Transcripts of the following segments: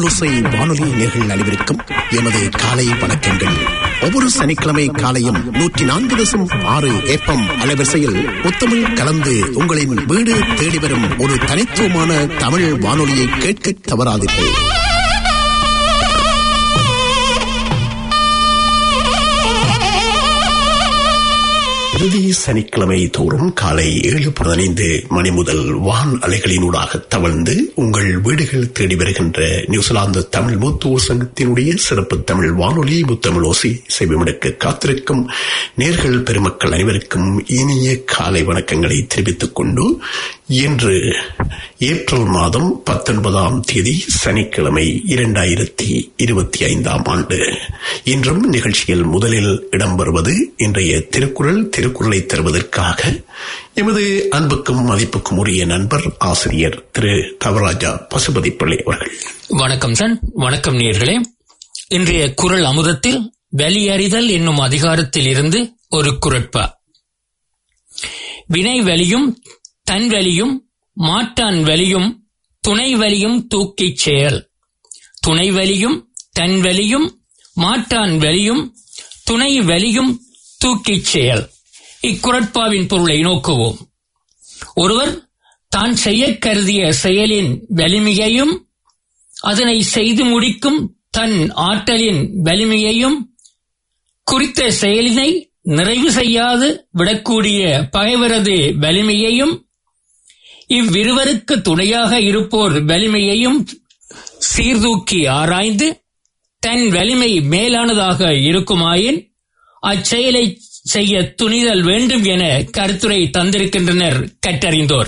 தமிழோசை வானொலி நேர்கள் அனைவருக்கும் எமது காலை வணக்கங்கள் ஒவ்வொரு சனிக்கிழமை காலையும் நூற்றி நான்கு தசம் ஆறு ஏப்பம் அலைவரிசையில் முத்தமிழ் கலந்து உங்களின் வீடு தேடி வரும் ஒரு தனித்துவமான தமிழ் வானொலியை கேட்க தவறாதீர்கள் இறுதி சனிக்கிழமை தோறும் காலை ஏழு பதினைந்து மணி முதல் வான் அலைகளினூடாக தவழ்ந்து உங்கள் வீடுகள் தேடி வருகின்ற நியூசிலாந்து தமிழ் மூத்தோர் சங்கத்தினுடைய சிறப்பு தமிழ் வானொலி முத்தமிழ் ஓசி செவிமடுக்க காத்திருக்கும் நேர்கள் பெருமக்கள் அனைவருக்கும் இனிய காலை வணக்கங்களை தெரிவித்துக் கொண்டு இன்று ஏப்ரல் மாதம் பத்தொன்பதாம் தேதி சனிக்கிழமை இரண்டாயிரத்தி இருபத்தி ஐந்தாம் ஆண்டு இன்றும் நிகழ்ச்சியில் முதலில் இடம்பெறுவது இன்றைய திருக்குறள் திருக்குறளை தருவதற்காக எமது அன்புக்கும் மதிப்புக்கும் உரிய நண்பர் ஆசிரியர் திரு தவராஜா பசுபதி பிள்ளை அவர்கள் வணக்கம் சன் வணக்கம் நேர்களே இன்றைய குரல் அமுதத்தில் வெளியறிதல் என்னும் அதிகாரத்தில் இருந்து ஒரு குரட்பா வினை வெளியும் தன் வெளியும் மாட்டான் வெளியும் துணை வெளியும் தூக்கிச் செயல் துணை வெளியும் தன் வெளியும் மாட்டான் வெளியும் துணை வெளியும் தூக்கிச் செயல் இக்குரட்பாவின் பொருளை நோக்குவோம் ஒருவர் தான் செய்ய கருதிய செயலின் வலிமையையும் அதனை செய்து முடிக்கும் தன் ஆற்றலின் வலிமையையும் குறித்த செயலினை நிறைவு செய்யாது விடக்கூடிய பகைவரது வலிமையையும் இவ்விருவருக்கு துணையாக இருப்போர் வலிமையையும் சீர்தூக்கி ஆராய்ந்து தன் வலிமை மேலானதாக இருக்குமாயின் அச்செயலை செய்ய துணிதல் வேண்டும் என கருத்துரை தந்திருக்கின்றனர் கற்றறிந்தோர்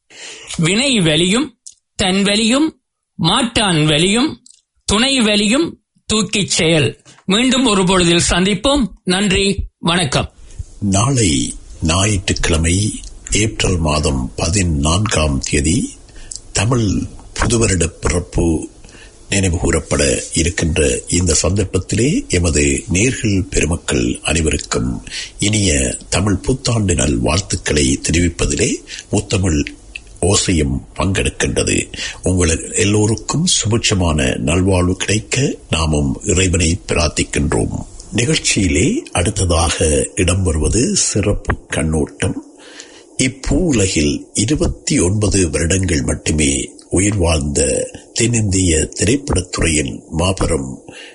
வினை வெளியும் தன் வெளியும் மாட்டான் வெளியும் துணை வெளியும் தூக்கிச் செயல் மீண்டும் ஒரு பொழுதில் சந்திப்போம் நன்றி வணக்கம் நாளை ஞாயிற்றுக்கிழமை ஏப்ரல் மாதம் பதினான்காம் தேதி தமிழ் புதுவருட பிறப்பு நினைவு கூறப்பட இருக்கின்ற இந்த சந்தர்ப்பத்திலே எமது நேர்கள் பெருமக்கள் அனைவருக்கும் இனிய தமிழ் புத்தாண்டு நல் வாழ்த்துக்களை தெரிவிப்பதிலே முத்தமிழ் ஓசையும் பங்கெடுக்கின்றது உங்கள் எல்லோருக்கும் சுபிட்சமான நல்வாழ்வு கிடைக்க நாமும் இறைவனை பிரார்த்திக்கின்றோம் நிகழ்ச்சியிலே அடுத்ததாக இடம்பெறுவது சிறப்பு கண்ணோட்டம் இப்பூ உலகில் இருபத்தி ஒன்பது வருடங்கள் மட்டுமே உயிர் வாழ்ந்த தென்னிந்திய திரைப்படத்துறையின் மாபெரும்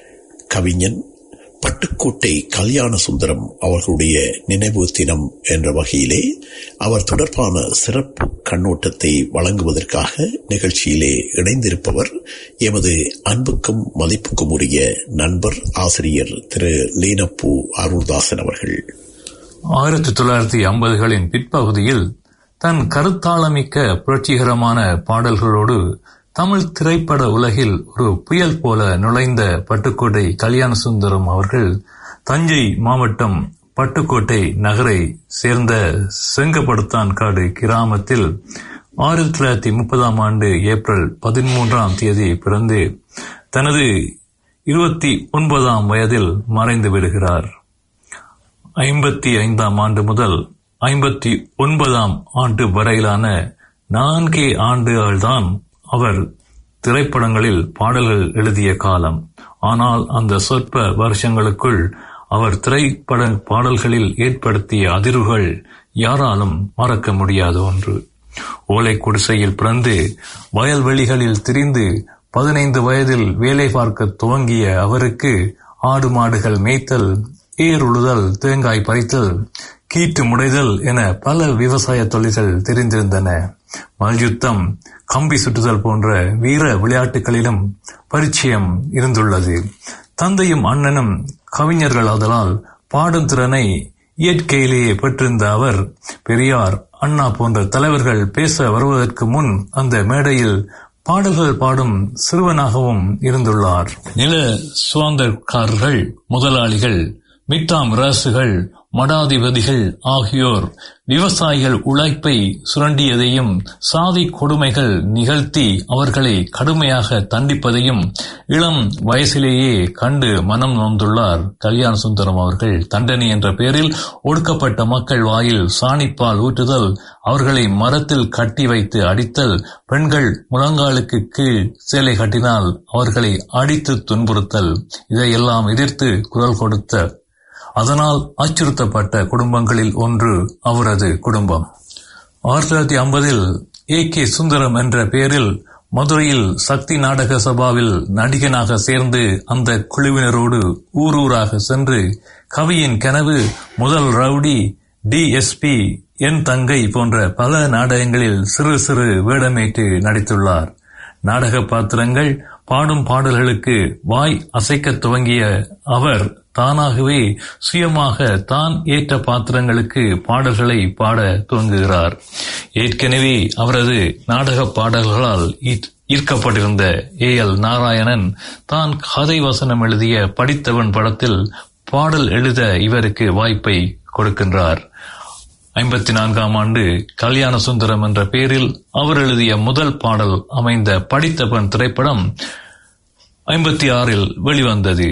கவிஞன் பட்டுக்கோட்டை கல்யாண சுந்தரம் அவர்களுடைய நினைவு தினம் என்ற வகையிலே அவர் தொடர்பான சிறப்பு கண்ணோட்டத்தை வழங்குவதற்காக நிகழ்ச்சியிலே இணைந்திருப்பவர் எமது அன்புக்கும் மதிப்புக்கும் உரிய நண்பர் ஆசிரியர் திரு லீனப்பூ அருள்தாசன் அவர்கள் ஆயிரத்தி தொள்ளாயிரத்தி ஐம்பதுகளின் பிற்பகுதியில் தன் கருத்தாளமிக்க புரட்சிகரமான பாடல்களோடு தமிழ் திரைப்பட உலகில் ஒரு புயல் போல நுழைந்த பட்டுக்கோட்டை கல்யாண சுந்தரம் அவர்கள் தஞ்சை மாவட்டம் பட்டுக்கோட்டை நகரை சேர்ந்த செங்கப்படுத்தான் காடு கிராமத்தில் ஆயிரத்தி தொள்ளாயிரத்தி முப்பதாம் ஆண்டு ஏப்ரல் பதிமூன்றாம் தேதி பிறந்து தனது இருபத்தி ஒன்பதாம் வயதில் மறைந்து விடுகிறார் ஐம்பத்தி ஐந்தாம் ஆண்டு முதல் ஐம்பத்தி ஒன்பதாம் ஆண்டு வரையிலான நான்கே ஆண்டுகள்தான் அவர் திரைப்படங்களில் பாடல்கள் எழுதிய காலம் ஆனால் அந்த சொற்ப வருஷங்களுக்குள் அவர் திரைப்பட பாடல்களில் ஏற்படுத்திய அதிர்வுகள் யாராலும் மறக்க முடியாத ஒன்று ஓலை குடிசையில் பிறந்து வயல்வெளிகளில் திரிந்து பதினைந்து வயதில் வேலை பார்க்க துவங்கிய அவருக்கு ஆடு மாடுகள் மேய்த்தல் ஏர் உழுதல் தேங்காய் பறித்தல் கீட்டு முடைதல் என பல விவசாய தொழில்கள் தெரிந்திருந்தன மல்யுத்தம் கம்பி சுட்டுதல் போன்ற வீர விளையாட்டுகளிலும் பரிச்சயம் இருந்துள்ளது தந்தையும் அண்ணனும் கவிஞர்கள் ஆதலால் பாடும் திறனை இயற்கையிலேயே பெற்றிருந்த அவர் பெரியார் அண்ணா போன்ற தலைவர்கள் பேச வருவதற்கு முன் அந்த மேடையில் பாடல்கள் பாடும் சிறுவனாகவும் இருந்துள்ளார் நில சுதந்திரக்காரர்கள் முதலாளிகள் மிட்டாம் ராசுகள் மடாதிபதிகள் ஆகியோர் விவசாயிகள் உழைப்பை சுரண்டியதையும் சாதி கொடுமைகள் நிகழ்த்தி அவர்களை கடுமையாக தண்டிப்பதையும் இளம் வயசிலேயே கண்டு மனம் நொந்துள்ளார் கல்யாண சுந்தரம் அவர்கள் தண்டனை என்ற பெயரில் ஒடுக்கப்பட்ட மக்கள் வாயில் சாணிப்பால் ஊற்றுதல் அவர்களை மரத்தில் கட்டி வைத்து அடித்தல் பெண்கள் முழங்காலுக்கு கீழ் சேலை கட்டினால் அவர்களை அடித்து துன்புறுத்தல் இதையெல்லாம் எதிர்த்து குரல் கொடுத்த அதனால் அச்சுறுத்தப்பட்ட குடும்பங்களில் ஒன்று அவரது குடும்பம் ஆயிரத்தி தொள்ளாயிரத்தி ஐம்பதில் ஏ கே சுந்தரம் என்ற பெயரில் மதுரையில் சக்தி நாடக சபாவில் நடிகனாக சேர்ந்து அந்த குழுவினரோடு ஊரூராக சென்று கவியின் கனவு முதல் ரவுடி டிஎஸ்பி என் தங்கை போன்ற பல நாடகங்களில் சிறு சிறு வேடமேற்று நடித்துள்ளார் நாடக பாத்திரங்கள் பாடும் பாடல்களுக்கு வாய் அசைக்க துவங்கிய அவர் தானாகவே சுயமாக தான் ஏற்ற பாத்திரங்களுக்கு பாடல்களை பாட துவங்குகிறார் ஏற்கனவே அவரது நாடக பாடல்களால் ஈர்க்கப்பட்டிருந்த ஏ எல் நாராயணன் தான் கதை வசனம் எழுதிய படித்தவன் படத்தில் பாடல் எழுத இவருக்கு வாய்ப்பை கொடுக்கின்றார் ஐம்பத்தி நான்காம் ஆண்டு கல்யாண சுந்தரம் என்ற பெயரில் அவர் எழுதிய முதல் பாடல் அமைந்த படித்தவன் திரைப்படம் ஐம்பத்தி ஆறில் வெளிவந்தது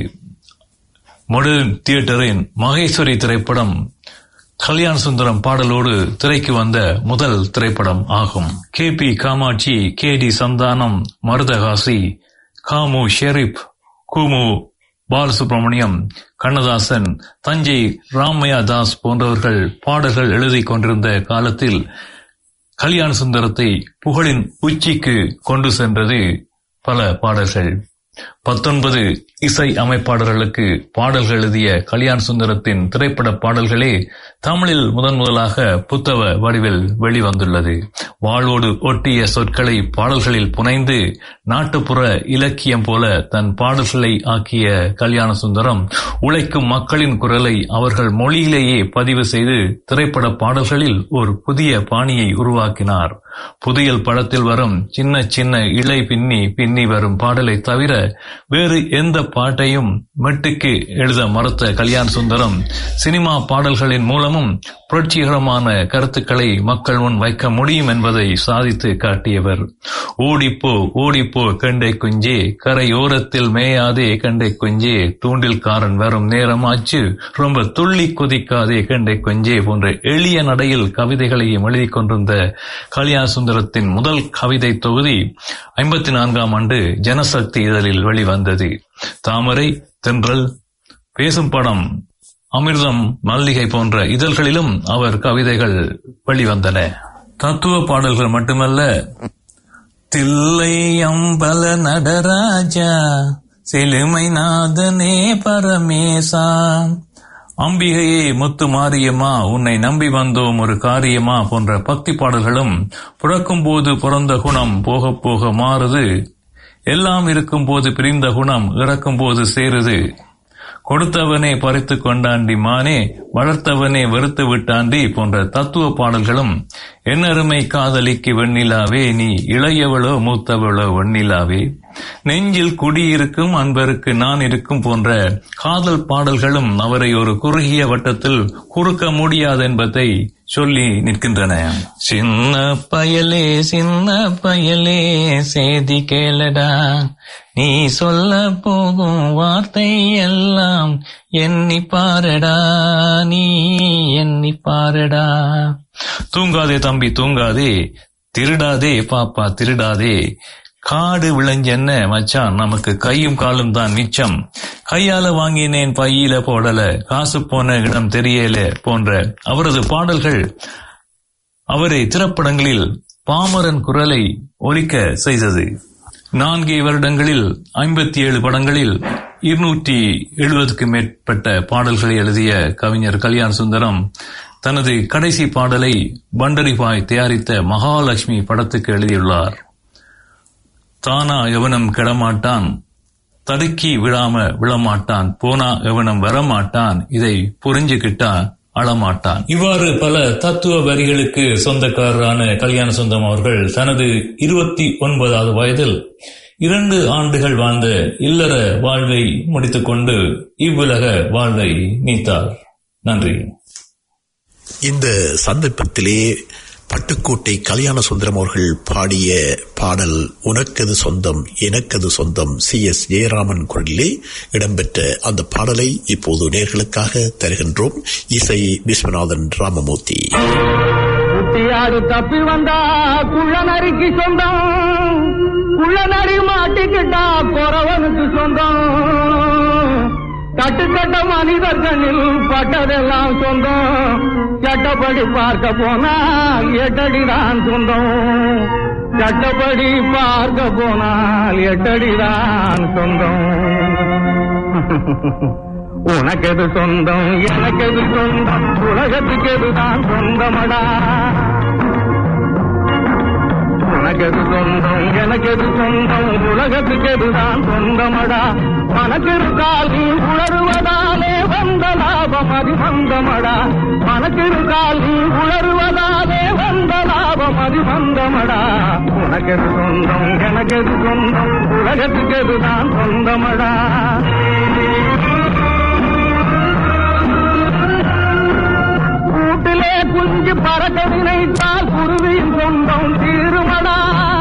மாடர்ன் தியேட்டரின் மகேஸ்வரி திரைப்படம் கல்யாண சுந்தரம் பாடலோடு திரைக்கு வந்த முதல் திரைப்படம் ஆகும் K P Kamakshi K D Santhanam Marudhakasi Kamu Sharif குமு பாலசுப்ரமணியம் கண்ணதாசன் தஞ்சை ராமையா தாஸ் போன்றவர்கள் பாடல்கள் எழுதி கொண்டிருந்த காலத்தில் கல்யாண சுந்தரத்தை புகழின் உச்சிக்கு கொண்டு சென்றது பல பாடல்கள் பத்தொன்பது இசை அமைப்பாளர்களுக்கு பாடல்கள் எழுதிய கல்யாண் சுந்தரத்தின் திரைப்பட பாடல்களே தமிழில் முதன் முதலாக புத்தக வடிவில் வெளிவந்துள்ளது வாழ்வோடு ஒட்டிய சொற்களை பாடல்களில் புனைந்து நாட்டுப்புற இலக்கியம் போல தன் பாடல்களை ஆக்கிய கல்யாண சுந்தரம் உழைக்கும் மக்களின் குரலை அவர்கள் மொழியிலேயே பதிவு செய்து திரைப்பட பாடல்களில் ஒரு புதிய பாணியை உருவாக்கினார் புதியல் படத்தில் வரும் சின்ன சின்ன இலை பின்னி பின்னி வரும் பாடலை தவிர வேறு எந்த பாட்டையும் மெட்டுக்கு எழுத மறுத்த கல்யாண் சுந்தரம் சினிமா பாடல்களின் மூலமும் புரட்சிகரமான கருத்துக்களை மக்கள் முன் வைக்க முடியும் என்பதை சாதித்து காட்டியவர் ஓடிப்போ ஓடிப்போ கண்டை குஞ்சே கரையோரத்தில் மேயாதே கண்டை குஞ்சே தூண்டில்காரன் வரும் நேரமாச்சு ரொம்ப துள்ளி கொதிக்காதே கண்டை குஞ்சே போன்ற எளிய நடையில் கவிதைகளையும் எழுதி கொண்டிருந்த கல்யாண சுந்தரத்தின் முதல் கவிதை தொகுதி ஐம்பத்தி நான்காம் ஆண்டு ஜனசக்தி இதழில் வெளிவந்தது தாமரை தென்றல் பேசும் படம் அமிர்தம் மல்லிகை போன்ற இதழ்களிலும் அவர் கவிதைகள் வெளிவந்தன தத்துவ பாடல்கள் மட்டுமல்ல தில்லை அம்பல நடராஜா செழுமை நாதனே பரமேசா அம்பிகையே முத்து மாரியம்மா உன்னை நம்பி வந்தோம் ஒரு காரியமா போன்ற பக்தி பாடல்களும் பிறக்கும் போது பிறந்த குணம் போக போக மாறுது எல்லாம் இருக்கும் போது பிரிந்த குணம் இறக்கும் போது சேருது கொடுத்தவனே பறித்து கொண்டாண்டி மானே வளர்த்தவனே வெறுத்து விட்டாண்டி போன்ற தத்துவ பாடல்களும் என்னருமை காதலிக்கு வெண்ணிலாவே நீ இளையவளோ மூத்தவளோ வெண்ணிலாவே நெஞ்சில் குடியிருக்கும் அன்பருக்கு நான் இருக்கும் போன்ற காதல் பாடல்களும் அவரை ஒரு குறுகிய வட்டத்தில் குறுக்க முடியாது என்பதை சொல்லி நிற்கின்றன சின்ன பயலே சின்ன பயலே செய்தி கேளடா நீ சொல்ல போகும் வார்த்தை எல்லாம் எண்ணி பாரடா நீ எண்ணி பாரடா தூங்காதே தம்பி தூங்காதே திருடாதே பாப்பா திருடாதே காடு விளைஞ்சென்ன மச்சான் நமக்கு கையும் காலும் தான் மிச்சம் கையால வாங்கினேன் பையில போடல காசு போன இடம் தெரியல போன்ற அவரது பாடல்கள் அவரை திரைப்படங்களில் பாமரன் குரலை ஒலிக்க செய்தது நான்கே வருடங்களில் ஐம்பத்தி ஏழு படங்களில் இருநூற்றி எழுபதுக்கு மேற்பட்ட பாடல்களை எழுதிய கவிஞர் கல்யாண் சுந்தரம் தனது கடைசி பாடலை பண்டரிபாய் தயாரித்த மகாலட்சுமி படத்துக்கு எழுதியுள்ளார் தானா எவனும் கெடமாட்டான் தடுக்கி விழாம விழமாட்டான் போனா எவனும் வரமாட்டான் இதை புரிஞ்சுக்கிட்டா அழமாட்டான் இவ்வாறு பல தத்துவ வரிகளுக்கு சொந்தக்காரரான கல்யாண சொந்தம் அவர்கள் தனது இருபத்தி ஒன்பதாவது வயதில் இரண்டு ஆண்டுகள் வாழ்ந்த இல்லற வாழ்வை முடித்துக்கொண்டு இவ்வுலக வாழ்வை நீத்தார் நன்றி இந்த சந்தர்ப்பத்திலே பட்டுக்கோட்டை கல்யாண சுந்தரம் அவர்கள் பாடிய பாடல் உனக்கது சொந்தம் எனக்கது சொந்தம் சி எஸ் ஜெயராமன் குரலிலே இடம்பெற்ற அந்த பாடலை இப்போது நேர்களுக்காக தருகின்றோம் இசை விஸ்வநாதன் ராமமூர்த்தி குட்டியாடு தப்பி வந்தா குள்ள நரிக்கு சொந்தம் குள்ள நரி மாட்டிக்கிட்டா குறவனுக்கு சொந்தம் கட்டுக்கட்ட மனிதர் கண்ணில் பட்டதெல்லாம் சொந்தம் சட்டப்படி பார்க்க போனா எட்டடிதான் சொந்தம் சட்டப்படி பார்க்க போனால் எட்டடிதான் சொந்தம் உனக்கெது சொந்தம் எனக்கெது சொந்தம் உலகத்துக்கு எதுதான் சொந்தமடா உனக்கெது சொந்தம் எனக்கெது சொந்தம் உலகத்துக்கு எதுதான் சொந்தமடா மனக்கிருக்கால் நீ உணருவதாலே வந்த லாபம் அது வந்தமடா மனக்கிருக்கால் நீ உணருவதாலே வந்த லாபம் அது வந்தமடா உனக்கெது சொந்தம் எனக்கெது சொந்தம் உலகத்துக்கு எதுதான் சொந்தமடா கூட்டிலே குஞ்சு பறக்க நினைத்தால் குருவியின் சொந்தம் தீருமடா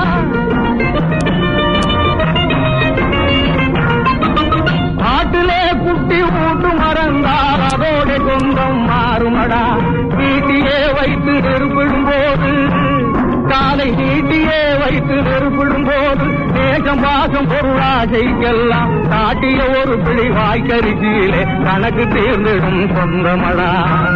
ஆட்டிலே குட்டி ஊட்டு மறந்தால் அதோட சொந்தம் மாறுமடா வீட்டிலே வைத்து நெருப்பிடும் போது காலை நீட்டியே வைத்து நெருப்பிடும் போது நேசம் பாசம் பொருளாசைக்கெல்லாம் காட்டிய ஒரு பிடி வாய்க்கரிசியிலே கணக்கு தீர்ந்திடும் சொந்தமடா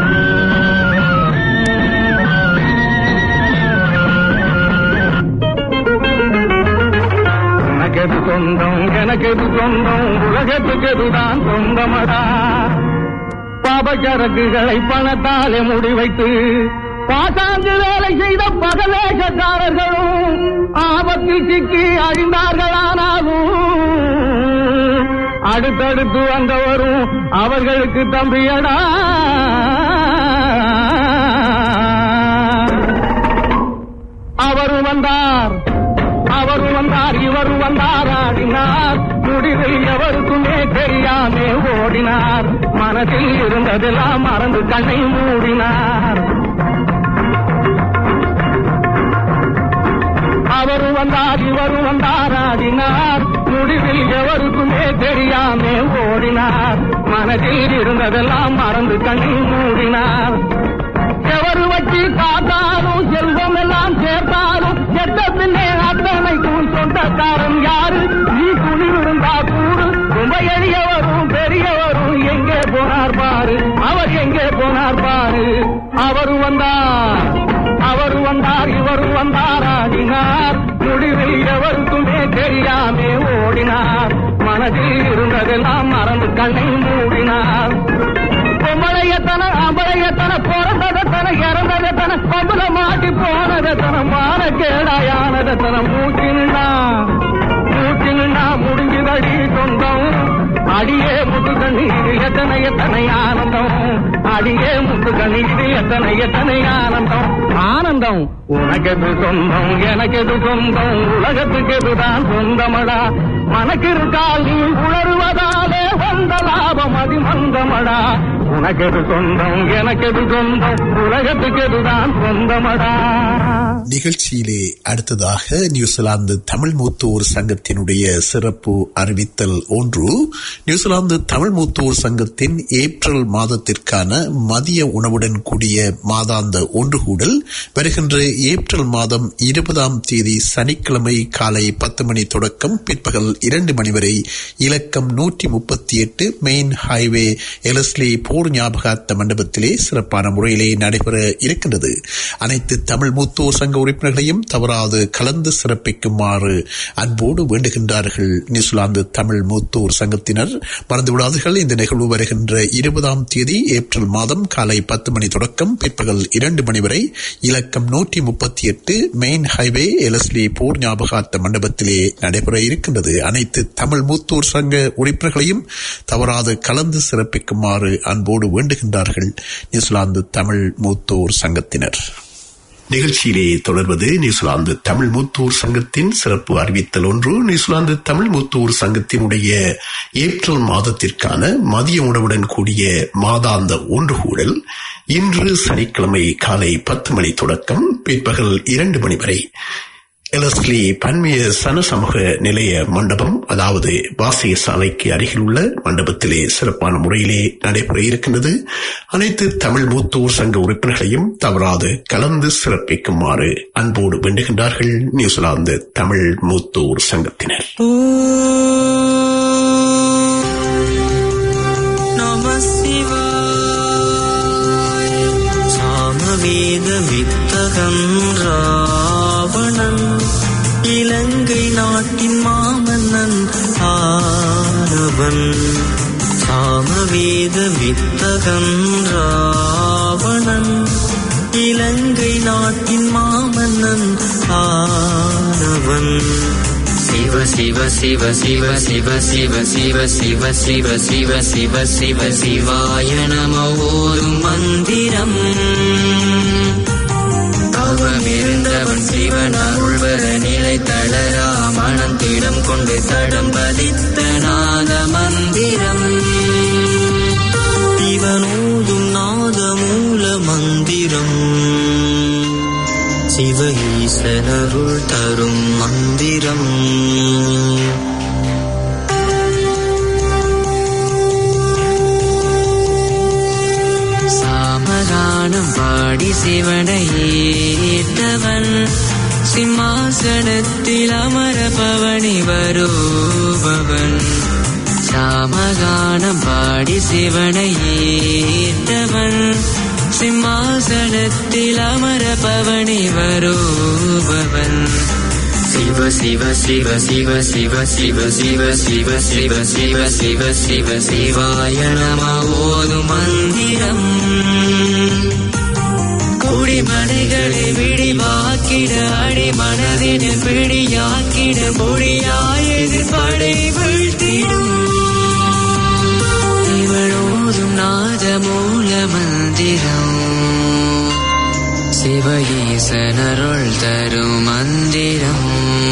உனக்கெது சொந்தம் எனக்கெது சொந்தம் உலகத்துக்கு எதுதான் சொந்தமடா பாபச்சரக்குகளை பணத்தாலே முடிவைத்து பாசாங்கு வேலை செய்த பகலேசக்காரர்களும் ஆபத்தில் சிக்கி அழிந்தார்களானாலும் அடுத்தடுத்து வந்தவரும் அவர்களுக்கு தம்பியடா அவரும் வந்தார் அவரும் வந்தார் இவரும் வந்தார் ஆடினார் முடிவில் எவருக்குமே தெரியாமே ஓடினார் மனதில் இருந்ததெல்லாம் மறந்து கண்ணை மூடினார் அவரும் வந்தார் இவரும் வந்தார் ஆடினார் முடிவில் எவருக்குமே தெரியாமே ஓடினார் மனதில் இருந்ததெல்லாம் மறந்து கண்ணை மூடினார் எவரு வச்சு காத்தாலும் செல்வம் எல்லாம் சேர்த்தாலும் எட்ட பின்னே அத்தனைக்கும் சொந்தக்காரன் யாரு நீ குளிர்ந்தா கூடு ரொம்ப எளியவரும் பெரியவரும் எங்கே போனார் பாரு அவர் எங்கே போனார் பாரு அவரு வந்தார் அவரு வந்தார் இவரு வந்தார் ஆடினார் முடிவில் எவருக்குமே தெரியாமே ஓடினார் மனதில் இருந்ததெல்லாம் மறந்து கண்ணை மூடினார் பொம்பளையத்தன அம்பளையத்தன பிறந்ததத்தன இறந்ததத்தன பம்புல மாட்டி போனதத்தன மான கேடாயானதத்தன மூச்சினா மூச்சினா முடிஞ்சுதடி சொந்தம் அடியே முத்து கண்ணீர் எத்தனை எத்தனை ஆனந்தம் அடியே முத்து கண்ணீர் எத்தனை எத்தனை ஆனந்தம் ஆனந்தம் உனக்கெது சொந்தம் எனக்கெது சொந்தம் உலகத்துக்கு எதுதான் சொந்தமடா மனக்கிருக்கால் நீ உணர்வதாலே வந்த லாபம் அதி மந்தமடா உனக்கெது சொந்தம் எனக்கெது சொந்தம் உலகத்துக்கு எதுதான் சொந்தமடா நிகழ்ச்சியிலே அடுத்ததாக நியூசிலாந்து தமிழ் மூத்தோர் சங்கத்தினுடைய சிறப்பு அறிவித்தல் ஒன்று நியூசிலாந்து தமிழ் மூத்தோர் சங்கத்தின் ஏப்ரல் மாதத்திற்கான மதிய உணவுடன் கூடிய மாதாந்த ஒன்றுகூடல் வருகின்ற ஏப்ரல் மாதம் இருபதாம் தேதி சனிக்கிழமை காலை பத்து மணி தொடக்கம் பிற்பகல் இரண்டு மணி வரை இலக்கம் நூற்றி முப்பத்தி எட்டு மெயின் ஹைவே எலஸ்லி போர் ஞாபகார்த்த மண்டபத்திலே சிறப்பான முறையிலே நடைபெற இருக்கின்றது அனைத்து தமிழ் மூத்தோர் சங்க உறுப்பினர்களையும் தவறாது கலந்து சிறப்பிக்குமாறு அன்போடு வேண்டுகின்றார்கள் நியூசிலாந்து தமிழ் மூத்தோர் சங்கத்தினர் மறந்துவிடாதீர்கள் இந்த நிகழ்வு வருகின்ற இருபதாம் தேதி ஏப்ரல் மாதம் காலை பத்து மணி தொடக்கம் பிற்பகல் இரண்டு மணி வரை இலக்கம் நூற்றி முப்பத்தி எட்டு மெயின் ஹைவே எலஸ்லி போர் ஞாபகார்த்த மண்டபத்திலே நடைபெற இருக்கின்றது அனைத்து தமிழ் மூத்தோர் சங்க உறுப்பினர்களையும் தவறாது கலந்து சிறப்பிக்குமாறு அன்போடு வேண்டுகின்றார்கள் நியூசிலாந்து தமிழ் மூத்தோர் சங்கத்தினர் நிகழ்ச்சியிலே தொடர்வது நியூசிலாந்து தமிழ் மூத்தூர் சங்கத்தின் சிறப்பு அறிவித்தல் ஒன்று நியூசிலாந்து தமிழ் மூத்தூர் சங்கத்தினுடைய ஏப்ரல் மாதத்திற்கான மதிய உணவுடன் கூடிய மாதாந்த ஒன்றுகூடல் இன்று சனிக்கிழமை காலை பத்து மணி தொடக்கம் பிற்பகல் இரண்டு மணி வரை எலஸ்லி பன்மிய சனசமூக நிலைய மண்டபம் அதாவது வாசிய சாலைக்கு அருகில் உள்ள மண்டபத்திலே சிறப்பான முறையிலே நடைபெற இருக்கின்றது அனைத்து தமிழ் மூத்தோர் சங்க உறுப்பினர்களையும் தவறாது கலந்து சிறப்பிக்குமாறு அன்போடு வேண்டுகின்றார்கள் நியூசிலாந்து தமிழ் மூத்தோர் சங்கத்தினர் நம சிவாய சாமவேத வித்தகன் ராவணன் இலங்கை நாட்டின் மாமன்னன் ஆனவன் சாமவேத வித்தகன் ராவணன் இலங்கை நாட்டின் மாமன்னன் ஆனவன் சிவ சிவ சிவ சிவ சிவ சிவ சிவ சிவ சிவ சிவ சிவ சிவ சிவாய நம ஓரும் மந்திரம் தவமிருந்தவன் சிவன் அருள்வர நிலை தளரா மனம் திடம் கொண்டு தடம் பதித்த நாத மந்திரம் இவனோதும் நாத மூல மந்திரம் சிவ ஈசனருள் தரும் மந்திரம் சாமகானம் பாடி சிவனை ஏற்றவன் சிம்மாசனத்தில் அமர பவனி வருபவன் சாமகானம் பாடி சிவனை ஏற்றவன் சிம்மாசனத்தில் அமர பவனி வருபவன் சிவ சிவ சிவ சிவ சிவ சிவ சிவ சிவ சிவ சிவ சிவ சிவ சிவாய நம ஓதும் மந்திரம் குடிமனைகளை விடிவாக்கிட அடி மனதின் பிடியாக்கிட மொழியாயது படை வீழ்த்திடும் இவளோதும் நாத மூல மந்திரம் சிவ ஈசனருள் தரும் மந்திரம்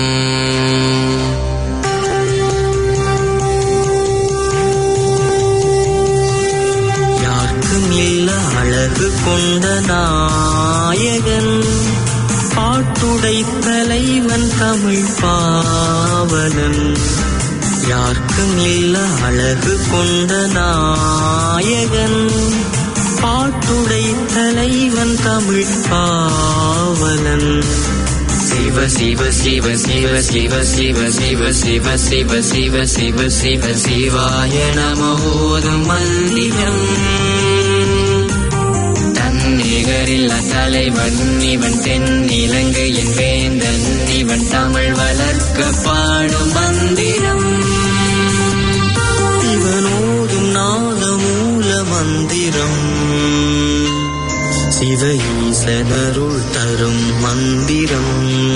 யாருக்கும் இல்ல அழகு கொண்ட நாயகன் பாட்டுடை தலைவன் தமிழ் பாவலன் யாருக்கும் இல்ல அழகு கொண்ட நாயகன் பாட்டுடை தலைவன் தமிழ் பாவலன் சிவ சிவ சிவ சிவ சிவ சிவ சிவ சிவ சிவ சிவ சிவ சிவ சிவாய நம ஓதும் மந்திரம் தன்னிகரில் தலைவன் இவன் தென் இலங்கையின் வேந்தன் இவன் தமிழ் வளர்க்க பாடும் மந்திரம் இவனோதும் நாத மூல மந்திரம் சிவ ஈசனருள் தரும் மந்திரம்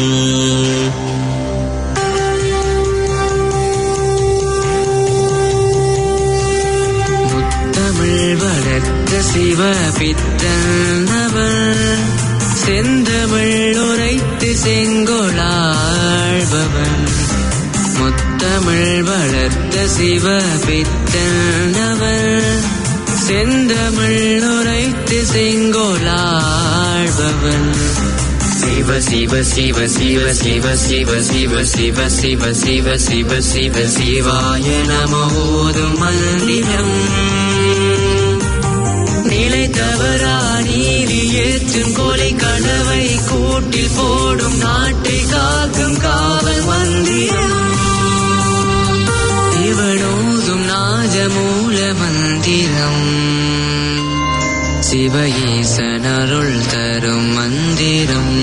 முத்தமிழ் வளர்த்த சிவ பித்தனவர் செந்தமிழ் உரைத்து செங்கோளாழ்பவன் முத்தமிழ் வளர்த்த சிவ பித்தனவர் செந்தமிழ் உரைத்து செங்கோளாழ்பவன் சிவ சிவ சிவ சிவ சிவ சிவ சிவ சிவ சிவ சிவ சிவ சிவ சிவாய நம ஓதும் மந்திரம் நிலை தவறா நீதி ஏற்றும் கொலை கனவை கூட்டில் போடும் நாட்டை காக்கும் காவல் மந்திரம் இவனோதும் நாத மூல மந்திரம் சிவ ஈசனருள் தரும் மந்திரம்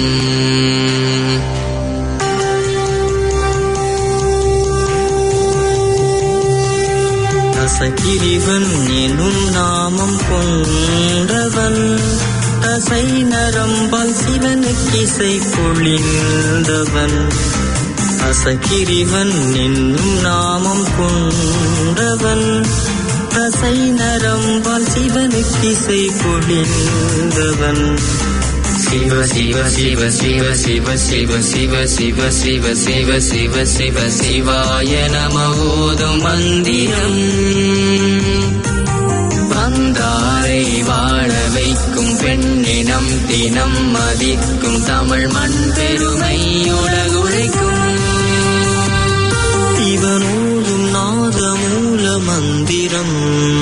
அசகிரிவன் எனும் நாமம் கொண்டவன் தசை நரம்பால் சிவனுக்கிசை பொழிந்தவன் அசகிரிவன் என்னும் நாமம் கொண்டவன் தசை நரம்பால் சிவனுக்கிசை பொழிந்தவன் சிவ சிவ சிவ சிவ சிவ சிவ சிவ சிவ சிவ சிவ சிவ சிவ சிவாய நம ஓதும் மந்திரம் வந்தாரை வாழ வைக்கும் பெண்ணினம் தினம் மதிக்கும் தமிழ் மண் பெருமை உலகுழைக்கும் இவனோடும் நாதமூல மந்திரம்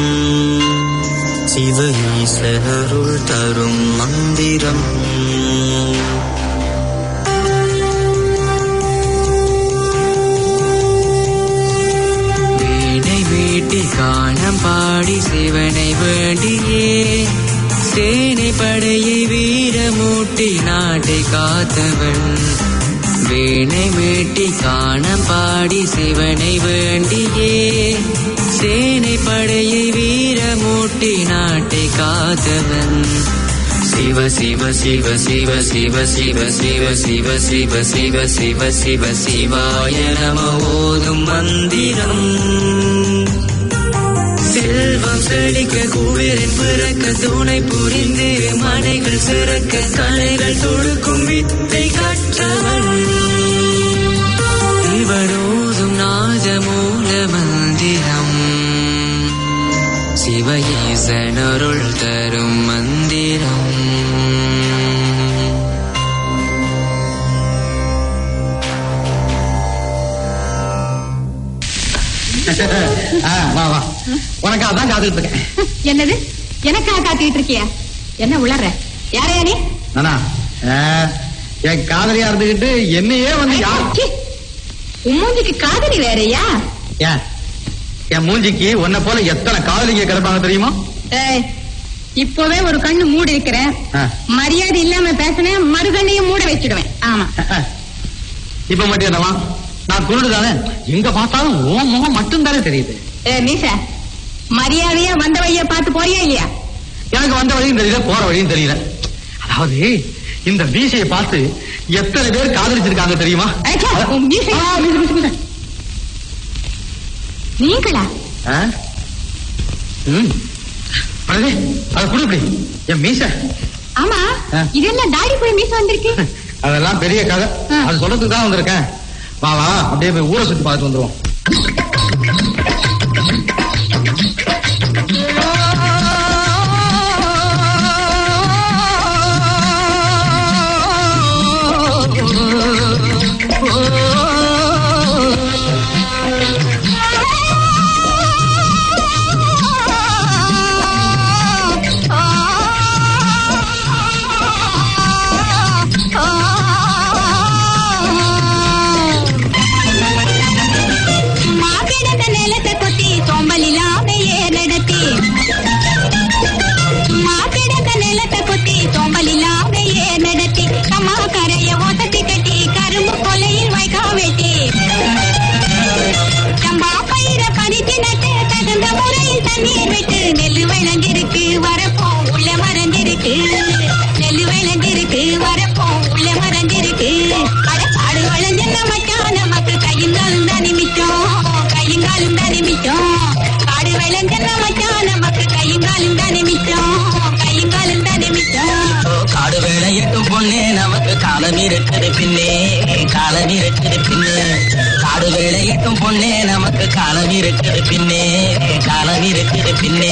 சிவ ஈசருள் தரும் மந்திரம் வீணை வீட்டி காணம் பாடி சிவனை வேண்டியே சேனை படையை வீரமூட்டி நாட்டை காத்தவன் வீணை மீட்டி காணம் பாடி சிவனை வேண்டியே சேனை படையை வீரமூட்டி நாட்டை காத்தவன் சிவ சிவ சிவ சிவ சிவ சிவ சிவ சிவ சிவ சிவ சிவ சிவ சிவாய நம ஓதும் மந்திரம் செல்வம் செழிக்க குளிரின் பிறக்க துணை புரிந்து மனைகள் சிறக்க கலைகள் தொடுக்கும் வித்தை கற்றவன் இவனோதும் நாத மூல மந்திரம் சிவ ஈசனருள் தரும் மந்திரம் ஆ, வா வா உனக்காக தான் காத்துட்டு இருக்கேன் என்னது எனக்கா காத்திட்டு இருக்கியா என்ன உளற யாரையா நீ நானா ஆ, என் காதலியா இருந்துகிட்டு என்னையே வந்து யார் சீ, உன் மூஞ்சிக்கு காதலி வேறயா ஏன் என் மூஞ்சிக்கு உன்னை போல எத்தனை காதலிங்க கிடப்பாங்க தெரியுமா ஏய், இப்பவே ஒரு கண்ணு மூடி இருக்கிறேன் ஆ. மரியாதை இல்லாம பேசினேன் மறுகண்ணையும் மூட வச்சிடுவேன் ஆமா இப்ப மட்டும் என்னவா நான் குருடு தானே எங்க பார்த்தாலும் உன் முகம் மட்டும் தானே தெரியுது ஏ மீச மரியாதையா வந்த வழிய பார்த்து போறியா இல்லையா எனக்கு வந்த வழியும் தெரியல போற வழியும் தெரியல அதாவது இந்த மீசையை பார்த்து எத்தனை பேர் காதலிச்சிருக்காங்க தெரியுமா அச்சா, உன் மீசை. ஆ, மீசை, மீசை, மீசை. நீங்களா ஆ? ம். அடடே, அதை குடு இப்படி என் மீசை ஆமா ஆ. இதெல்லாம் தாடி போய் மீச வந்திருக்கு அதெல்லாம் பெரிய கதை ஆ. அது சொல்றதுக்கு தான் வந்திருக்கேன் வா வா அப்படியே போய் ஊரை சுத்தி பார்த்துட்டு வந்துருவோம் மாப்பிடந்த நிலத்தை கொத்தி சோம்பல் இல்லாம ஏறடத்தி மாப்பிடந்த நிலத்தை கொத்தி சோம்பல் இல்லாம ஏறடத்தி கம்மா கரைய ஓசத்தி கட்டி கரும்பு கொலையில் வைக்கா வெட்டி சம்பா பயிர பறித்து நட்டு தகுந்த முறையில் தண்ணீர் விட்டு நெல்லு விளைஞ்சிருக்கு வரப்போ உள்ள மறந்திருக்கு நெல்லு விளைஞ்சிருக்கு வரப்போ உள்ள மறந்திருக்கு அட காடு வளைஞ்ச மச்சான் நமக்கு கையும் காலும் தான் நிமித்தம் கையும் காலும் தான் நிமித்தம் காடு விளைஞ்ச மச்சான் நமக்கு கையும் காலும் தான் நிமித்தம் கையும் காலும் தான் நிமித்தம் காடு வேலையட்டும் பொண்ணே நமக்கு காலம் இருக்குது பின்னே காலம் இருக்குது பின்னே காடு வேலையட்டும் பொண்ணே நமக்கு காலம் இருக்குது பின்னே காலம் இருக்குது பின்னே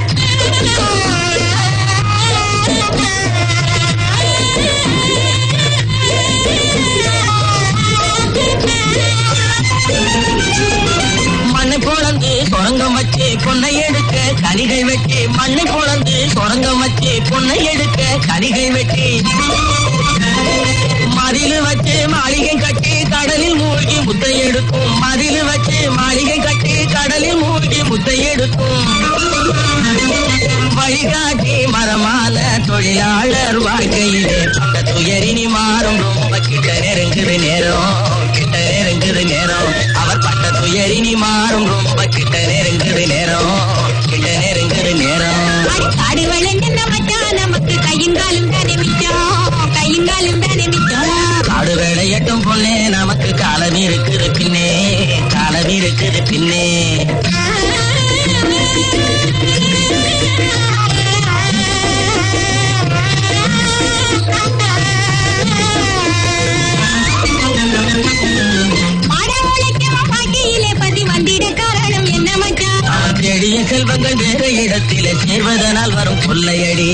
மண்ணை பொழந்து சொரங்கம் வச்சு பொன்னை எடுக்க கனிகை வெட்டி மண்ணை பொழந்து சொரங்கம் வச்சு பொன்னை எடுக்க கனிகை வெட்டி மதில் வச்சு மாளிகை கட்டி கடலில் மூழ்கி முத்தை எடுக்கும் மதில் வச்சு மாளிகை கட்டி கடலில் மூழ்கி முத்தை எடுக்கும் வழிகாட்டி மரமான தொழிலாளர் வாழ்க்கையிலே பட்ட துயரினி மாறும் ரொம்ப கிட்ட நெருங்குது நேரம் கிட்ட நெருங்குது நேரம் அவர் பட்ட துயரினி மாறும் ரொம்ப கிட்ட நெருங்குது நேரம் கிட்ட நெருங்குது நேரம் அடி காடு விளைஞ்ச மச்சான் நமக்கு கையும் காலும் தான் நிமித்தம் கையும் காலும் தான் நிமித்தம் காடு வேலையட்டும் பொண்ணே நமக்கு காலம் இருக்குது பின்னே காலம் இருக்குது பின்னே ஆ வரும் கொள்ளையடி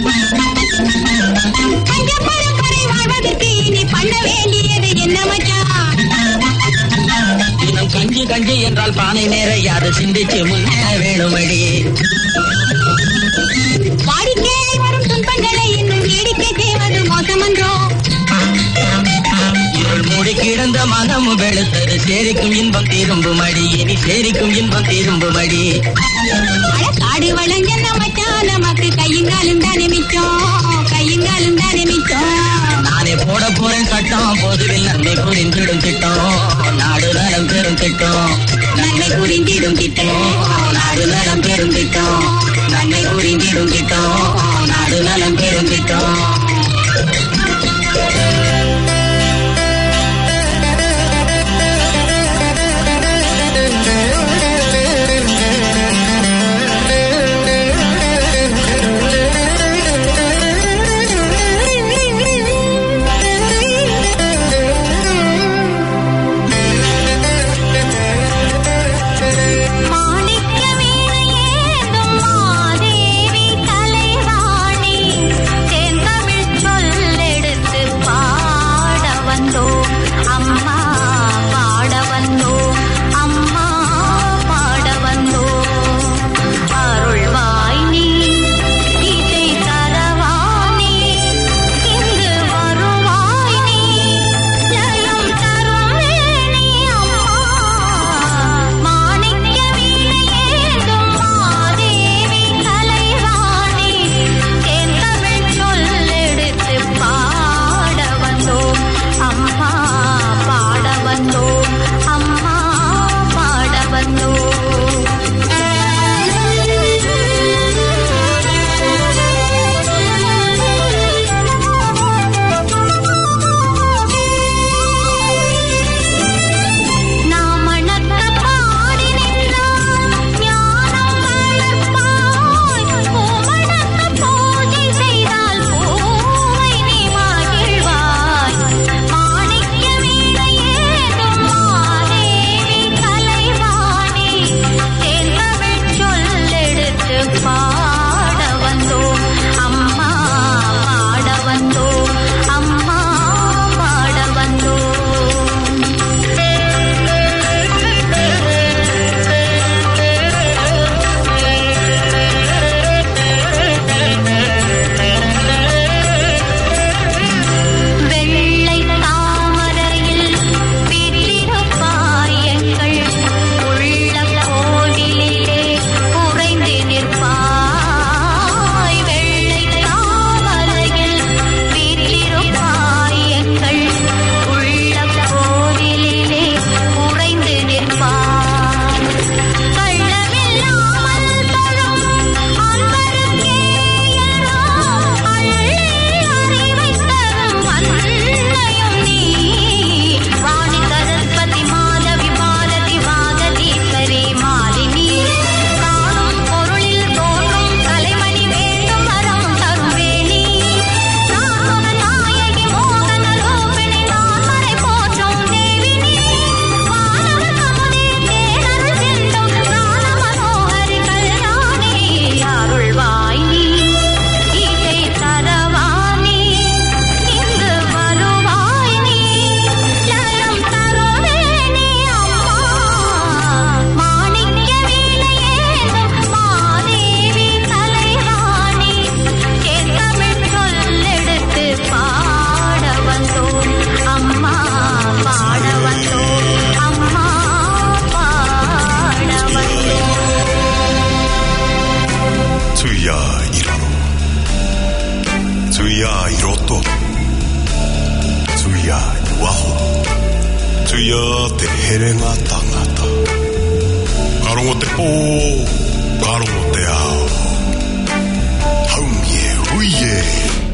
பஞ்ச பரம்பரை வாழ்வதற்கு இனி பண்ண வேண்டியது என்ன மச்சான் தினம் கஞ்சி கஞ்சி என்றால் பானை நிறைய அதை சிந்திச்சு முன்னேற வேணுமடி வாடிக்கையாய் வரும் துன்பங்களை இன்னும் வேடிக்கை செய்வது மோசமன்றோ இருள் மூடி கிடந்த மனமும் வெளுத்தது சேரிக்கும் இன்பம் திரும்பும் அடி இனி சேரிக்கும் இன்பம் திரும்பும் அடி அட காடு வளஞ்சன மச்சான் நமக்கு கையுங்காலும் தானே மிச்சம் கையுங்காலும் தானே மிச்சம் நானே போட போறேன் சட்டம் பொதுவில் நன்மை புரிந்திடும் திட்டம் நாடு நலம் பெரும் திட்டம் நன்மை புரிந்திடும் திட்டம் நாடு நலம் பெரும் திட்டம் நன்மை புரிந்திடும் திட்டம் நாடு நலம் பெரும் திட்டம் மாணிக்க வீணையேந்தும் மாதேவி கலைவாணி தேன்தமிழ் சொல்லெடுத்து பாட வந்தோம் அம்மா பாட வந்தோம் அம்மா பாட வந்தோம் அருள்வாய் நீ இசை தரவானி இங்கு வருவாய் நீ ஜெயம் தரும் வேணி அம்மா மாணிக்க வீணையேதும் மாதேவி கலைவாணி தேன்தமிழ் சொல்லெடுத்து பாட வந்தோம் அம்மா பாட வந்தோம் அம்மா பாட வந்தோம் நாம் மணக்க பாடி நின்றால் ஞானம் வளர்ப்பாய் பூமணக்க பூஜை செய்தால் பூவை நீ மகிழ்வாய் மாணிக்க வீணையேதும் மாதேவி கலைவாணி தேர்ந்தமிழ் சொல்லெடுத்து பாட வந்தோம் அம்மா பாட வந்தோம் அம்மா பாட வந்தோம் வெள்ளை தாமரையில் வீற்றிருப்பாய் எங்கள் உள்ள கோவிலிலே உறைந்து நிற்பாய் வெள்ளை தாமரையில் வீற்றிருப்பாய் எங்கள் உள்ள கோவிலிலே உறைந்து நிற்பாய் கள்ளமில்லாமல் தரும் அன்பருக்கே எல்லோ அள்ளி அறிவைத் தரும் அன்னையும் நீ வாணி சரஸ்வதி மாதவி பாரதி வாகதீஸ்வரி மாலினி காணும் பொருளில் தோன்றும் கலைமணி வேண்டும் வரம் தரும் வேணி நாம நாயகி மோகன ரூபிணி நாமரை போற்றும் தேவினி வானவ கமுதே தேனருள் சிந்தும் ஞான மனோகரி கல்யாணி அருள்வாய் நீ இசை தரவானி இங்கு வருவாய் நீ ஜலம் தருவேனி அம்மா மாணிக்க வீணையேதும் மாதேவி கலைவாணி கேட்டமிழ் சொல்லெடுத்து பாட வந்தோம் அம்மா பாட வந்தோம் அம்மா பாட வந்தோம் 주야 이로로 주야 이로또 주야 유아호 주야 대헤랭아 땅아다 가롱오떼 뽀 가롱오떼 아오 하음예 후예